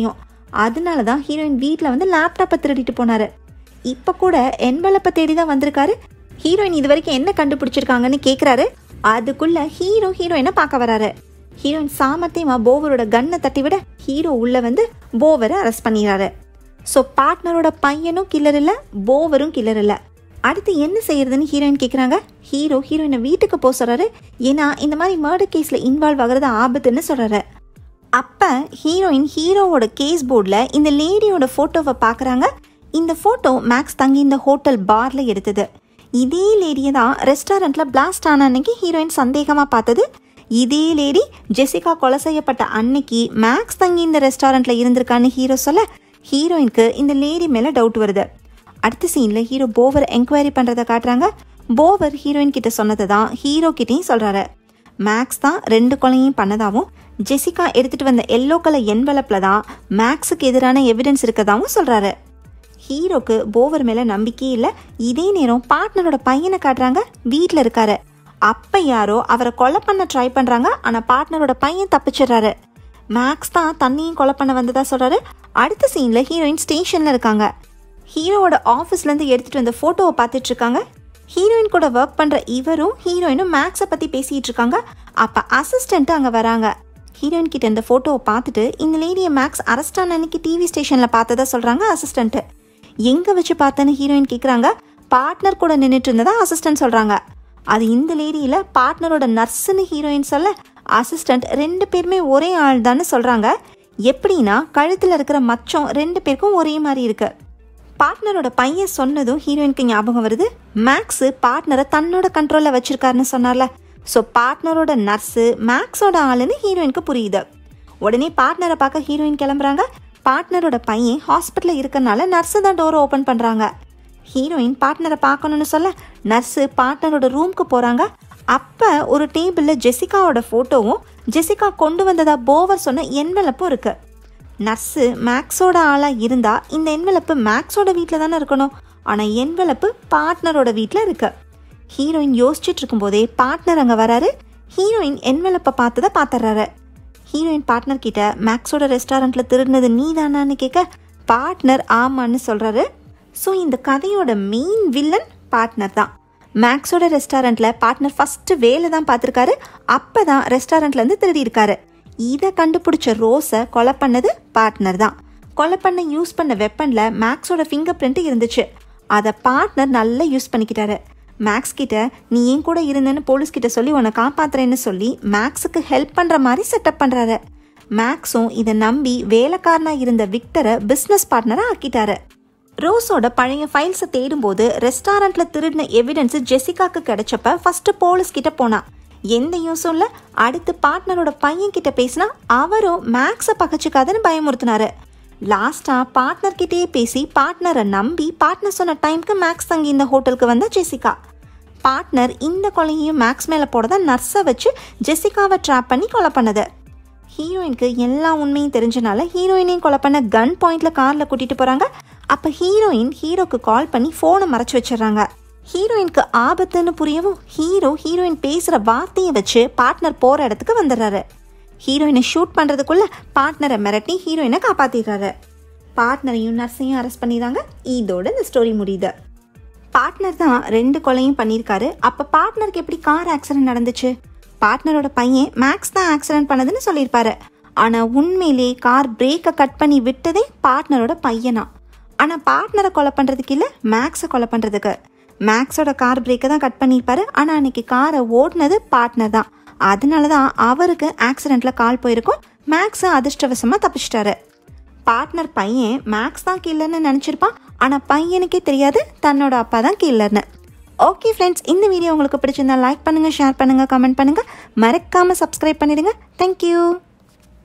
அதனால தான் ஹீரோயின் வீட்டில் வந்து லேப்டாப்பை திருடிட்டு போனாரு இப்போ கூட என்வலப்பை தேடி தான் வந்திருக்காரு ஹீரோயின் இது வரைக்கும் என்ன கண்டுபிடிச்சிருக்காங்கன்னு கேட்குறாரு அதுக்குள்ள ஹீரோ ஹீரோயினை பார்க்க வராரு ஹீரோயின் சாமர்த்தியமா போவரோட கன்னை தட்டி விட ஹீரோ உள்ள வந்து போவரை அரெஸ்ட் பண்ணிடுறாரு ஸோ பார்ட்னரோட பையனும் கில்லர் இல்லை போவரும் கில்லர் இல்லை அடுத்து என்ன செய்யறதுன்னு ஹீரோயின் கேட்குறாங்க ஹீரோ ஹீரோயினை வீட்டுக்கு போக சொல்றாரு ஏன்னா இந்த மாதிரி மர்டர் கேஸில் இன்வால்வ் ஆகுறது ஆபத்துன்னு சொல்றாரு அப்போ ஹீரோயின் ஹீரோவோட கேஸ் போர்டில் இந்த லேடியோட ஃபோட்டோவை பார்க்குறாங்க இந்த ஃபோட்டோ மேக்ஸ் தங்கி இந்த ஹோட்டல் பாரில் எடுத்தது இதே லேடியை தான் ரெஸ்டாரண்ட்டில் பிளாஸ்ட் ஆன அன்னைக்கு ஹீரோயின் சந்தேகமாக பார்த்தது இதே லேடி ஜெசிகா கொலை செய்யப்பட்ட அன்னைக்கு மேக்ஸ் தங்கி இந்த ரெஸ்டாரண்ட்டில் இருந்திருக்கான்னு ஹீரோ சொல்ல ஹீரோயினுக்கு இந்த லேடி மேலே டவுட் வருது அடுத்த சீனில் ஹீரோ போவர் என்கொயரி பண்ணுறதை காட்டுறாங்க போவர் ஹீரோயின் கிட்ட சொன்னதை தான் ஹீரோ கிட்டேயும் சொல்கிறாரு மேக்ஸ் தான் ரெண்டு கொலையும் பண்ணதாகவும் ஜெசிகா எடுத்துகிட்டு வந்த எல்லோ கலர் என்வலப்பில் தான் மேக்ஸுக்கு எதிரான எவிடன்ஸ் இருக்கதாகவும் சொல்கிறாரு ஹீரோக்கு போவர் மேலே நம்பிக்கையே இல்லை இதே நேரம் பார்ட்னரோட பையனை காட்டுறாங்க வீட்டில் இருக்காரு அப்போ யாரோ அவரை கொலை பண்ண ட்ரை பண்ணுறாங்க ஆனால் பார்ட்னரோட பையன் தப்பிச்சிடுறாரு மேக்ஸ் தான் தண்ணியும் கொலை பண்ண வந்ததா சொல்கிறாரு அடுத்த சீனில் ஹீரோயின் ஸ்டேஷனில் இருக்காங்க ஹீரோவோட ஆஃபீஸ்லேருந்து எடுத்துகிட்டு வந்த ஃபோட்டோவை பார்த்துட்டு இருக்காங்க ஹீரோயின் கூட ஒர்க் பண்ணுற இவரும் ஹீரோயினும் மேக்ஸை பற்றி பேசிகிட்டு இருக்காங்க அப்போ அசிஸ்டண்ட்டு அங்கே வராங்க ஹீரோயின் கிட்ட இந்த ஃபோட்டோவை பார்த்துட்டு இந்த லேடியை மேக்ஸ் அரெஸ்ட் ஆன அன்னைக்கு டிவி ஸ்டேஷனில் பார்த்ததா சொல்கிறாங்க அசிஸ்டண்ட்டு எங்கே வச்சு பார்த்தேன்னு ஹீரோயின் கேட்குறாங்க பார்ட்னர் கூட நின்றுட்டு இருந்ததா அசிஸ்டன்ட் சொல்கிறாங்க அது இந்த லேடியில் பார்ட்னரோட நர்ஸுன்னு ஹீரோயின் சொல்ல அசிஸ்டண்ட் ரெண்டு பேருமே ஒரே ஆள் தான்னு சொல்கிறாங்க எப்படின்னா கழுத்தில் இருக்கிற மச்சம் ரெண்டு பேருக்கும் ஒரே மாதிரி இருக்கு பார்ட்னரோட பையன் சொன்னதும் ஹீரோயினுக்கு ஞாபகம் வருது மேக்ஸு பார்ட்னரை தன்னோட கண்ட்ரோலில் வச்சிருக்காருன்னு சொன்னார்ல ஸோ பார்ட்னரோட நர்ஸு மேக்ஸோட ஆளுன்னு ஹீரோயினுக்கு புரியுது உடனே பார்ட்னரை பார்க்க ஹீரோயின் கிளம்புறாங்க பார்ட்னரோட பையன் ஹாஸ்பிட்டலில் இருக்கறனால நர்ஸு தான் டோரை ஓப்பன் பண்ணுறாங்க ஹீரோயின் பார்ட்னரை பார்க்கணும்னு சொல்ல நர்ஸு பார்ட்னரோட ரூம்க்கு போகிறாங்க அப்போ ஒரு டேபிளில் ஜெசிகாவோட ஃபோட்டோவும் ஜெசிகா கொண்டு வந்ததா போவர் சொன்ன என்வெலப்பும் இருக்கு நர்ஸு மேக்ஸோட ஆளாக இருந்தால் இந்த என்வெலப்பு மேக்ஸோட வீட்டில் தானே இருக்கணும் ஆனால் என்வெலப்பு பார்ட்னரோட வீட்டில் இருக்கு ஹீரோயின் யோசிச்சுட்டு இருக்கும்போதே பார்ட்னர் அங்கே வராரு ஹீரோயின் என்வெலப்பை பார்த்ததை பார்த்துறாரு ஹீரோயின் பார்ட்னர் கிட்ட மேக்ஸோட ரெஸ்டாரண்ட்ல திருடினது நீ தானான்னு கேட்க பார்ட்னர் ஆமான்னு சொல்றாரு ஸோ இந்த கதையோட மெயின் வில்லன் பார்ட்னர் தான் மேக்ஸோட ரெஸ்டாரண்ட்ல பார்ட்னர் ஃபர்ஸ்ட் வேலை தான் பார்த்துருக்காரு அப்போ தான் ரெஸ்டாரண்ட்லேருந்து திருடி இருக்காரு இதை கண்டுபிடிச்ச ரோஸை கொலை பண்ணது பார்ட்னர் தான் கொலை பண்ண யூஸ் பண்ண வெப்பனில் மேக்ஸோட ஃபிங்கர் பிரிண்ட் இருந்துச்சு அதை பார்ட்னர் நல்லா யூஸ் பண்ணிக்கிட்டாரு மேக்ஸ் கிட்ட நீ ஏன் கூட இருந்தேன்னு போலீஸ் கிட்ட சொல்லி உன்னை காப்பாத்துறேன்னு சொல்லி மேக்ஸுக்கு ஹெல்ப் பண்ற மாதிரி செட்டப் பண்றாரு மேக்ஸும் இதை நம்பி வேலைக்காரனா இருந்த விக்டரை பிஸ்னஸ் பார்ட்னரா ஆக்கிட்டாரு ரோஸோட பழைய ஃபைல்ஸை தேடும்போது ரெஸ்டாரண்ட்ல திருடின எவிடன்ஸ் ஜெசிகாக்கு கிடைச்சப்ப ஃபர்ஸ்ட் போலீஸ் கிட்ட போனா எந்த யூஸும் இல்லை அடுத்து பார்ட்னரோட பையன் கிட்ட பேசினா அவரும் மேக்ஸை பகச்சுக்காதுன்னு பயமுறுத்தினாரு லாஸ்டா பார்ட்னர் கிட்டேயே பேசி பார்ட்னரை நம்பி பார்ட்னர் சொன்ன டைம்க்கு மேக்ஸ் தங்கி இந்த ஹோட்டலுக்கு வந்த ஜெசிகா பார்ட்னர் இந்த கொலையையும் மேக்ஸ் மேலே போட நர்ஸை வச்சு ஜெசிகாவை ட்ராப் பண்ணி கொலை பண்ணது ஹீரோயினுக்கு எல்லா உண்மையும் தெரிஞ்சனால ஹீரோயினையும் கொலை பண்ண கன் பாயிண்ட்ல கார்ல கூட்டிட்டு போறாங்க அப்ப ஹீரோயின் ஹீரோக்கு கால் பண்ணி போனை மறைச்சு வச்சிடுறாங்க ஹீரோயினுக்கு ஆபத்துன்னு புரியவும் ஹீரோ ஹீரோயின் பேசுற வார்த்தையை வச்சு பார்ட்னர் போற இடத்துக்கு வந்துடுறாரு ஹீரோயினை ஷூட் பண்றதுக்குள்ள பார்ட்னரை மிரட்டி ஹீரோயினை காப்பாத்திடுறாரு பார்ட்னரையும் நர்ஸையும் அரெஸ்ட் பண்ணிடுறாங்க இதோட இந்த ஸ்டோரி முடியுது பார்ட்னர் தான் ரெண்டு கொலையும் பண்ணியிருக்காரு அப்போ பார்ட்னருக்கு எப்படி கார் ஆக்சிடென்ட் நடந்துச்சு பார்ட்னரோட பையன் மேக்ஸ் தான் ஆக்சிடென்ட் பண்ணதுன்னு சொல்லியிருப்பாரு ஆனால் உண்மையிலே கார் பிரேக்கை கட் பண்ணி விட்டதே பார்ட்னரோட பையனா ஆனால் பார்ட்னரை கொலை பண்ணுறதுக்கு இல்லை மேக்ஸை கொலை பண்ணுறதுக்கு மேக்ஸோட கார் பிரேக்கை தான் கட் பண்ணியிருப்பாரு ஆனால் அன்னைக்கு காரை ஓடினது பார்ட்னர் தான் அதனால தான் அவருக்கு ஆக்சிடெண்ட்ல கால் போயிருக்கும் மேக்ஸ் அதிர்ஷ்டவசமாக தப்பிச்சிட்டாரு பார்ட்னர் பையன் மேக்ஸ் தான் கில்லர்னு நினச்சிருப்பான் ஆனால் பையனுக்கே தெரியாது தன்னோட அப்பா தான் கில்லர்னு ஓகே ஃப்ரெண்ட்ஸ் இந்த வீடியோ உங்களுக்கு பிடிச்சிருந்தா லைக் பண்ணுங்கள் ஷேர் பண்ணுங்கள் கமெண்ட் பண்ணுங்கள் மறக்காமல் சப்ஸ்கிரைப் பண்ணிடுங்க தேங்க்யூ